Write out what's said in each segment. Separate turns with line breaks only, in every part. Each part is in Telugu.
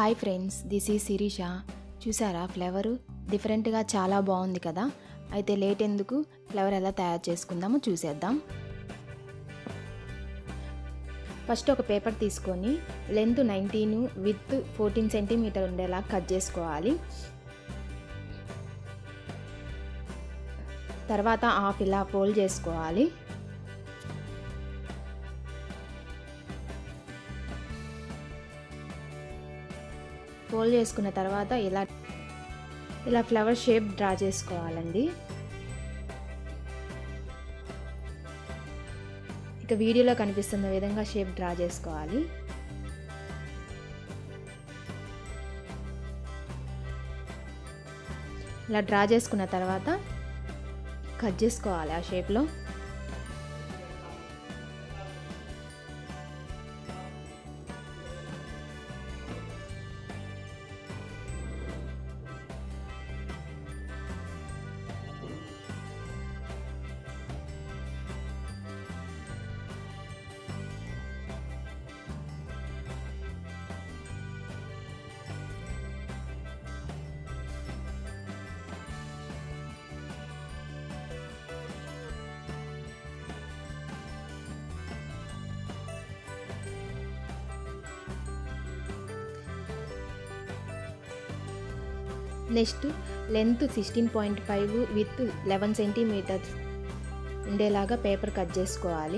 హాయ్ ఫ్రెండ్స్ దిస్ ఈ శిరీష చూసారా ఫ్లేవరు డిఫరెంట్గా చాలా బాగుంది కదా అయితే లేట్ ఎందుకు ఫ్లేవర్ ఎలా తయారు చేసుకుందామో చూసేద్దాం ఫస్ట్ ఒక పేపర్ తీసుకొని length nineteen with fourteen centimetre ఉండేలా కట్ చేసుకోవాలి తర్వాత హాఫ్ ఇలా ఫోల్డ్ చేసుకోవాలి ఫోల్డ్ చేసుకున్న తర్వాత ఇలా ఇలా ఫ్లవర్ షేప్ డ్రా చేసుకోవాలండి ఇక వీడియోలో కనిపిస్తున్న విధంగా షేప్ డ్రా చేసుకోవాలి ఇలా డ్రా చేసుకున్న తర్వాత కట్ చేసుకోవాలి ఆ షేప్లో next length sixteen point five with eleven centimetres ఉండేలాగా పేపర్ కట్ చేసుకోవాలి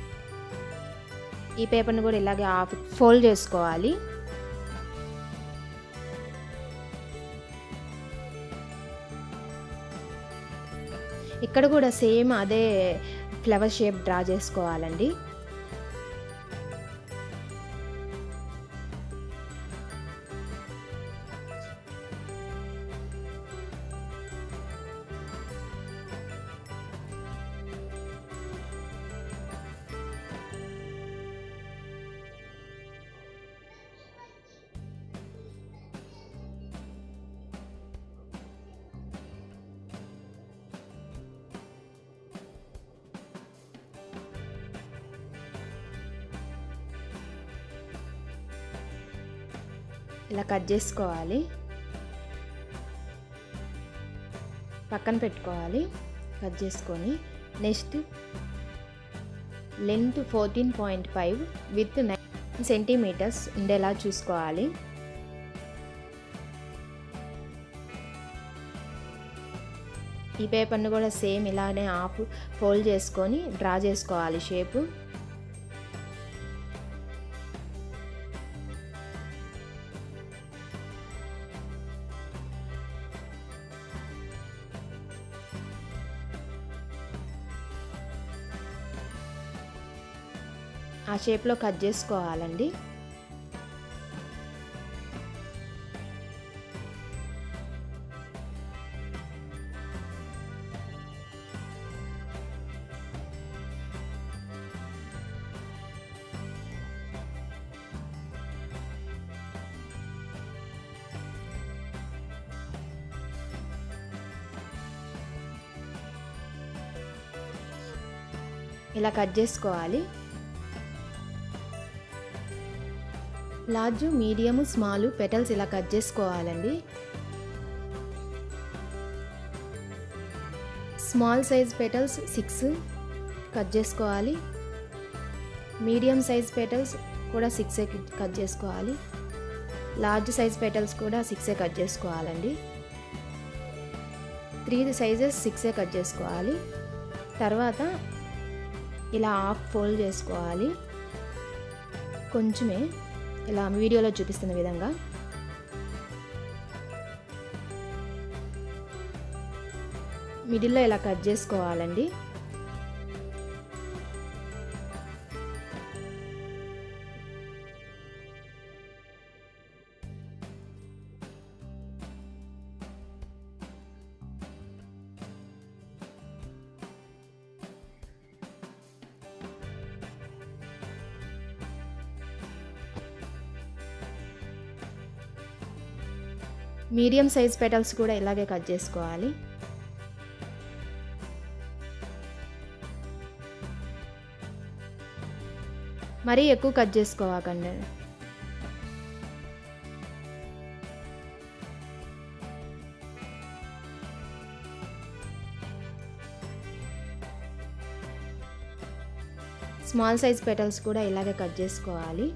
ఈ పేపర్ని కూడా ఇలాగే హాఫ్ ఫోల్డ్ చేసుకోవాలి ఇక్కడ కూడా సేమ్ అదే ఫ్లవర్ షేప్ డ్రా చేసుకోవాలండి ఇలా కట్ చేసుకోవాలి పక్కన పెట్టుకోవాలి కట్ చేసుకొని next length fourteen point five with nine centimetres ఉండేలా చూసుకోవాలి ఈ పేపర్ను కూడా సేమ్ ఇలానే హాఫ్ ఫోల్డ్ చేసుకొని డ్రా చేసుకోవాలి షేపు ఆ షేప్లో కట్ చేసుకోవాలండి ఇలా కట్ చేసుకోవాలి లార్జ్ మీడియం స్మాల్ పెటల్స్ ఇలా కట్ చేసుకోవాలండి small size petals six cut చేసుకోవాలి మీడియం సైజ్ పెటల్స్ కూడా సిక్సే కట్ చేసుకోవాలి లార్జ్ సైజ్ పెటల్స్ కూడా సిక్సే కట్ చేసుకోవాలండి త్రీ సైజెస్ సిక్సే కట్ చేసుకోవాలి తర్వాత ఇలా హాఫ్ ఫోల్డ్ చేసుకోవాలి కొంచెమే ఇలా వీడియోలో చూపిస్తున్న విధంగా మిడిల్లో ఇలా కట్ చేసుకోవాలండి మీడియం సైజ్ పెటల్స్ కూడా ఇలాగే కట్ చేసుకోవాలి మరీ ఎక్కువ కట్ చేసుకోవాకండి స్మాల్ సైజ్ పెటల్స్ కూడా ఇలాగే కట్ చేసుకోవాలి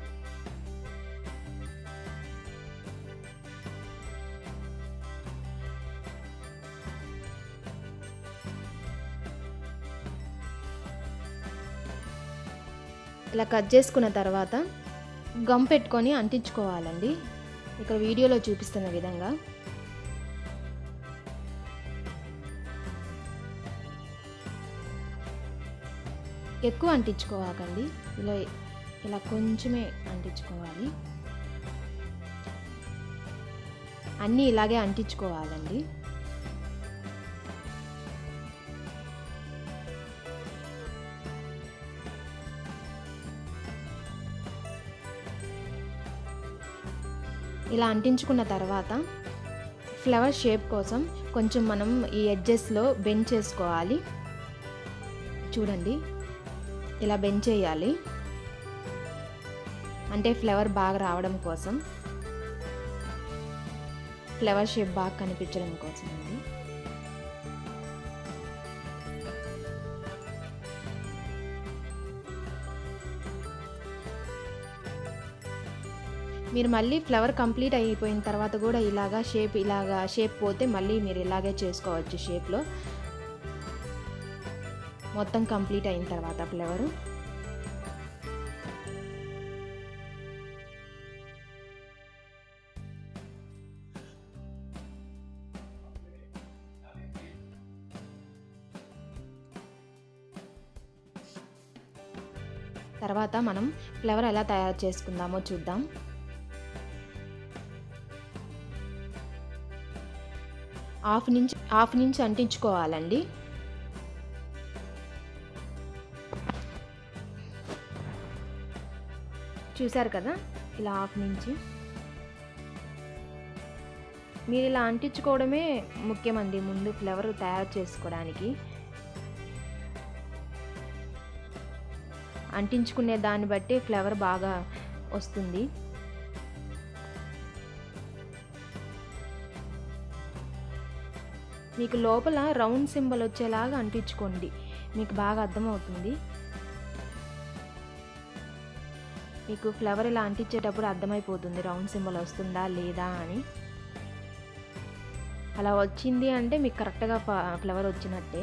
ఇలా కట్ చేసుకున్న తర్వాత గమ్ పెట్టుకొని అంటించుకోవాలండి ఇక్కడ వీడియోలో చూపిస్తున్న విధంగా ఎక్కువ అంటించుకోవాకండి ఇలా ఇలా కొంచెమే అంటించుకోవాలి అన్నీ ఇలాగే అంటించుకోవాలండి ఇలా అంటించుకున్న తర్వాత ఫ్లవర్ షేప్ కోసం కొంచెం మనం ఈ ఎడ్జెస్లో బెండ్ చేసుకోవాలి చూడండి ఇలా బెండ్ చేయాలి అంటే ఫ్లవర్ బాగా రావడం కోసం ఫ్లవర్ షేప్ బాగా కనిపించడం కోసం అండి మీరు మళ్ళీ ఫ్లవర్ కంప్లీట్ అయిపోయిన తర్వాత కూడా ఇలాగా షేప్ ఇలాగా షేప్ పోతే మళ్ళీ మీరు ఇలాగే చేసుకోవచ్చు షేప్లో మొత్తం కంప్లీట్ అయిన తర్వాత ఫ్లవరు తర్వాత మనం ఫ్లవర్ ఎలా తయారు చేసుకుందామో చూద్దాం హాఫ్ నుంచి హాఫ్ నుంచి అంటించుకోవాలండి చూసారు కదా ఇలా హాఫ్ నుంచి మీరు ఇలా అంటించుకోవడమే ముఖ్యమండి ముందు ఫ్లవర్ తయారు చేసుకోవడానికి అంటించుకునే దాన్ని బట్టి ఫ్లవర్ బాగా వస్తుంది మీకు లోపల రౌండ్ సింబల్ వచ్చేలాగా అంటించుకోండి మీకు బాగా అర్థమవుతుంది మీకు ఫ్లవర్ ఇలా అంటించేటప్పుడు అర్థమైపోతుంది రౌండ్ సింబల్ వస్తుందా లేదా అని అలా వచ్చింది అంటే మీకు కరెక్ట్గా ఫ్లవర్ వచ్చినట్టే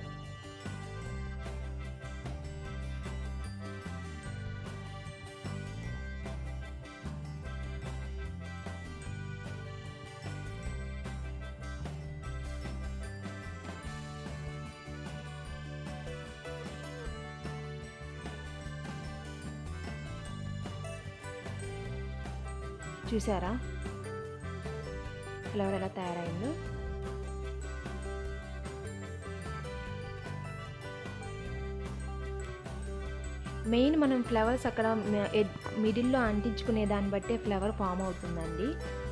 చూసారా ఫ్లవర్ ఎలా తయారైందో మెయిన్ మనం ఫ్లవర్స్ అక్కడ మిడిల్లో అంటించుకునే దాన్ని బట్టే ఫ్లవర్ ఫామ్ అవుతుందండి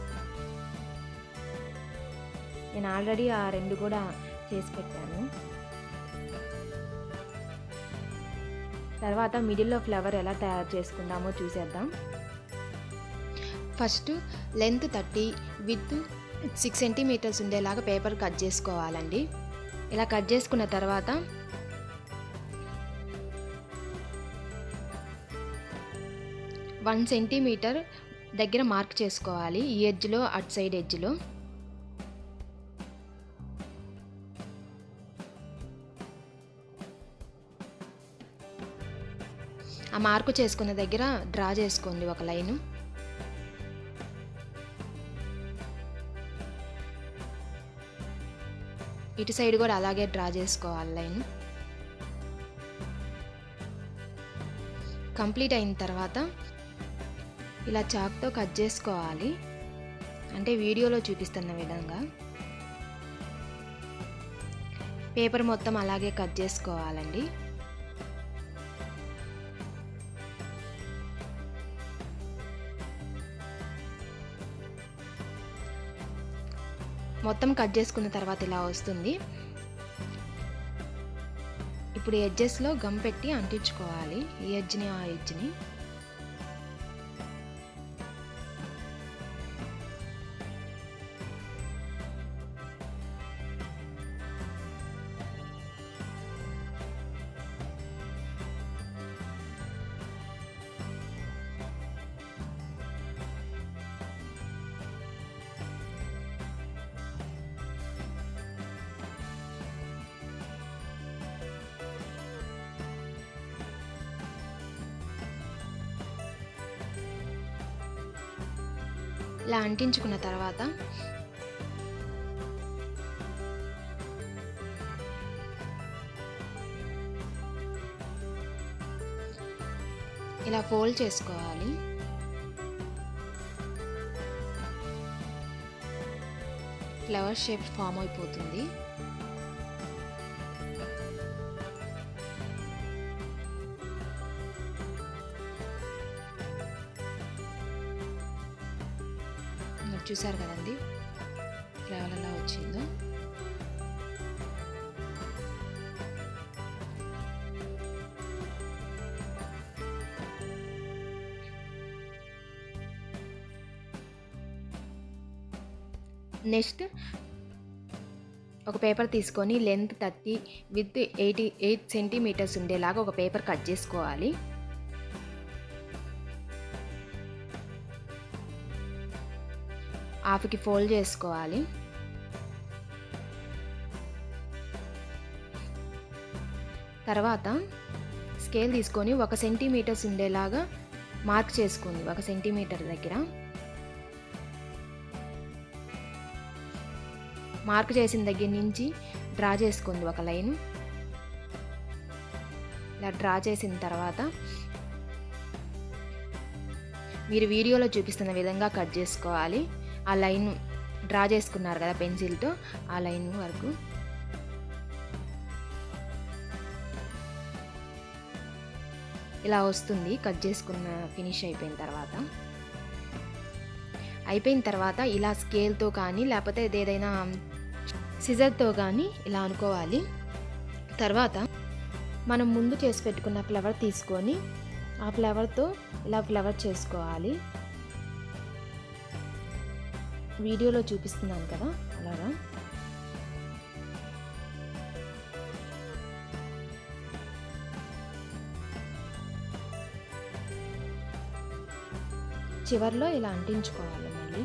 నేను ఆల్రెడీ ఆ రెండు కూడా చేసి పెట్టాను తర్వాత మిడిల్లో ఫ్లవర్ ఎలా తయారు చేసుకుందామో చూసేద్దాం first length thirty with six centimetres ఉండేలాగా పేపర్ కట్ చేసుకోవాలండి ఇలా కట్ చేసుకున్న తర్వాత వన్ సెంటీమీటర్ దగ్గర మార్క్ చేసుకోవాలి ఈ ఎడ్జ్లో అటు సైడ్ ఎడ్జ్లో ఆ మార్కు చేసుకున్న దగ్గర డ్రా చేసుకోండి ఒక లైను ఇటు సైడ్ కూడా అలాగే డ్రా చేసుకోవాలి లైన్ కంప్లీట్ అయిన తర్వాత ఇలా చాక్తో కట్ చేసుకోవాలి అంటే వీడియోలో చూపిస్తున్న విధంగా పేపర్ మొత్తం అలాగే కట్ చేసుకోవాలండి మొత్తం కట్ చేసుకున్న తర్వాత ఇలా వస్తుంది ఇప్పుడు ఎడ్జెస్లో గమ్ పెట్టి అంటించుకోవాలి ఈ ఎడ్జ్ని ఆ ఎడ్జ్ని ఇలా అంటించుకున్న తర్వాత ఇలా ఫోల్డ్ చేసుకోవాలి ఫ్లవర్ షేప్ ఫామ్ అయిపోతుంది మీరు చూసారు కదండి ఫ్లేవర్ ఎలా వచ్చిందో నెక్స్ట్ ఒక పేపర్ తీసుకొని length thirty with eighty eight centimetres ఉండేలాగా ఒక పేపర్ కట్ చేసుకోవాలి హాఫ్కి ఫోల్డ్ చేసుకోవాలి తర్వాత స్కేల్ తీసుకొని ఒక సెంటీమీటర్స్ ఉండేలాగా మార్క్ చేసుకుంది ఒక సెంటీమీటర్ దగ్గర మార్క్ చేసిన దగ్గర నుంచి డ్రా చేసుకుంది ఒక లైన్ ఇలా డ్రా చేసిన తర్వాత మీరు వీడియోలో చూపిస్తున్న విధంగా కట్ చేసుకోవాలి ఆ లైన్ డ్రా చేసుకున్నారు కదా పెన్సిల్తో ఆ లైన్ వరకు ఇలా వస్తుంది కట్ చేసుకున్న ఫినిష్ అయిపోయిన తర్వాత అయిపోయిన తర్వాత ఇలా స్కేల్తో కానీ లేకపోతే ఏదైనా సిజర్తో కానీ ఇలా అనుకోవాలి తర్వాత మనం ముందు చేసి పెట్టుకున్న ఫ్లవర్ తీసుకొని ఆ ఫ్లవర్తో ఇలా ఫ్లవర్ చేసుకోవాలి వీడియోలో చూపిస్తున్నాను కదా అలాగా చివర్లో ఇలా అంటించుకోవాలి మళ్ళీ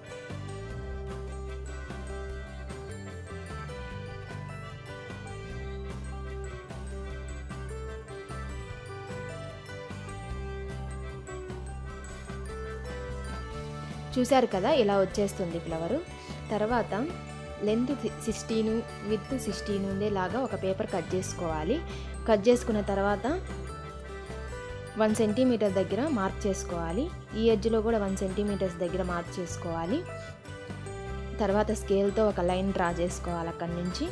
చూశారు కదా ఇలా వచ్చేస్తుంది ఫ్లవరు తర్వాత లెంత్ సిక్స్టీన్ విత్ సిక్స్టీన్ ఉండేలాగా ఒక పేపర్ కట్ చేసుకోవాలి కట్ చేసుకున్న తర్వాత వన్ సెంటీమీటర్ దగ్గర మార్క్ చేసుకోవాలి ఈ ఎడ్జ్లో కూడా వన్ సెంటీమీటర్స్ దగ్గర మార్క్ చేసుకోవాలి తర్వాత స్కేల్తో ఒక లైన్ డ్రా చేసుకోవాలి అక్కడి నుంచి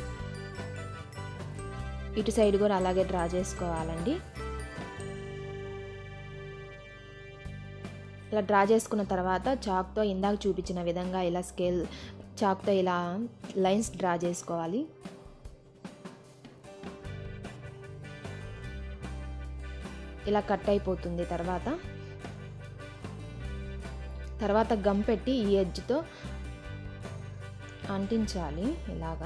ఇటు సైడ్ కూడా అలాగే డ్రా చేసుకోవాలండి ఇలా డ్రా చేసుకున్న తర్వాత చాక్తో ఇందాక చూపించిన విధంగా ఇలా స్కేల్ చాక్తో ఇలా లైన్స్ డ్రా చేసుకోవాలి ఇలా కట్ అయిపోతుంది తర్వాత తర్వాత గమ్ పెట్టి ఈ ఎడ్జ్తో అంటించాలి ఇలాగా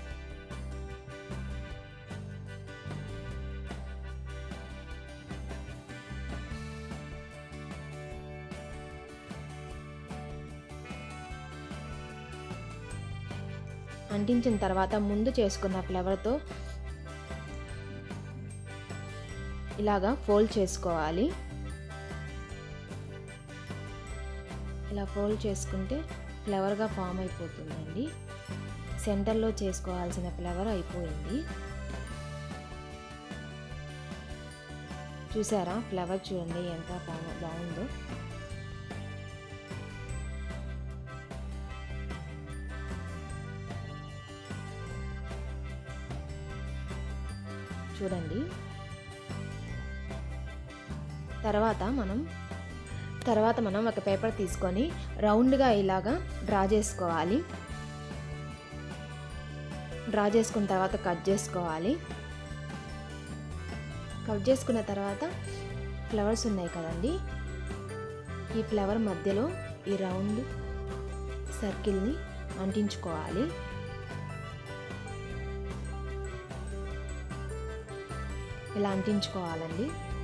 అంటించిన తర్వాత ముందు చేసుకున్న ఫ్లవర్తో ఇలాగా ఫోల్డ్ చేసుకోవాలి ఇలా ఫోల్డ్ చేసుకుంటే ఫ్లవర్గా ఫామ్ అయిపోతుందండి సెంటర్లో చేసుకోవాల్సిన ఫ్లవర్ అయిపోయింది చూసారా ఫ్లవర్ చూడండి ఎంత బాగుందో చూడండి తర్వాత మనం తర్వాత మనం ఒక పేపర్ తీసుకొని రౌండ్గా ఇలాగా డ్రా చేసుకోవాలి డ్రా చేసుకున్న తర్వాత కట్ చేసుకోవాలి కట్ చేసుకున్న తర్వాత ఫ్లవర్స్ ఉన్నాయి కదండి ఈ ఫ్లవర్ మధ్యలో ఈ రౌండ్ సర్కిల్ని అంటించుకోవాలి ఇలా అంటించుకోవాలండి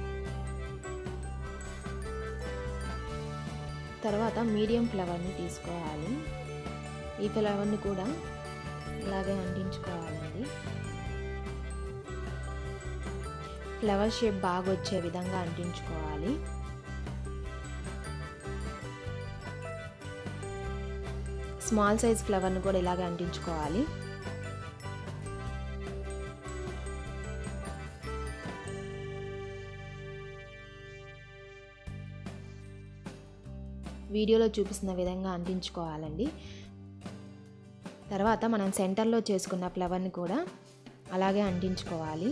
తర్వాత మీడియం ఫ్లవర్ని తీసుకోవాలి ఈ ఫ్లవర్ని కూడా ఇలాగే అంటించుకోవాలండి ఫ్లవర్ షేప్ బాగా వచ్చే విధంగా అంటించుకోవాలి స్మాల్ సైజ్ ఫ్లవర్ని కూడా ఇలాగే అంటించుకోవాలి వీడియోలో చూపిస్తున్న విధంగా అంటించుకోవాలండి తర్వాత మనం సెంటర్లో చేసుకున్న ఫ్లవర్ని కూడా అలాగే అంటించుకోవాలి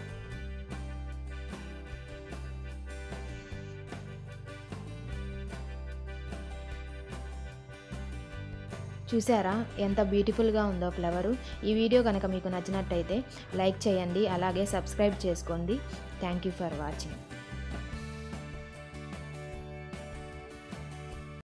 చూసారా ఎంత బ్యూటిఫుల్గా ఉందో ఫ్లవరు ఈ వీడియో కనుక మీకు నచ్చినట్టయితే లైక్ చేయండి అలాగే సబ్స్క్రైబ్ చేసుకోండి థ్యాంక్ యూ ఫర్ వాచింగ్